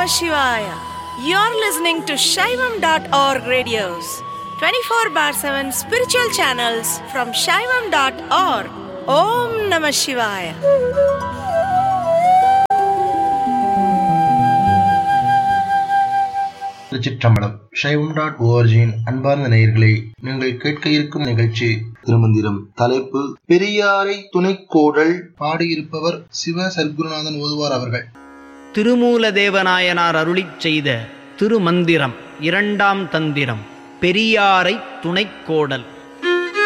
Namah Shivaya. You're listening to Shaivam.org radios, 24 bar 7 spiritual channels from Shaivam.org. Om Namah Shivaya. திருச்சிற்றம்பலம் சைவம் dot ஓஆர்ஜியின் அன்பார்ந்த நேயர்களே நீங்கள் கேட்க இருக்கும் நிகழ்ச்சி திருமந்திரம் தலைப்பு பெரியாரை துணைக்கோடல் பாடியிருப்பவர் சிவ சர்க்குருநாதன் ஓதுவார் அவர்கள் திருமூலதேவநாயனார் அருளிச் செய்த திருமந்திரம் இரண்டாம் தந்திரம் பெரியாரை துணைக்கோடல்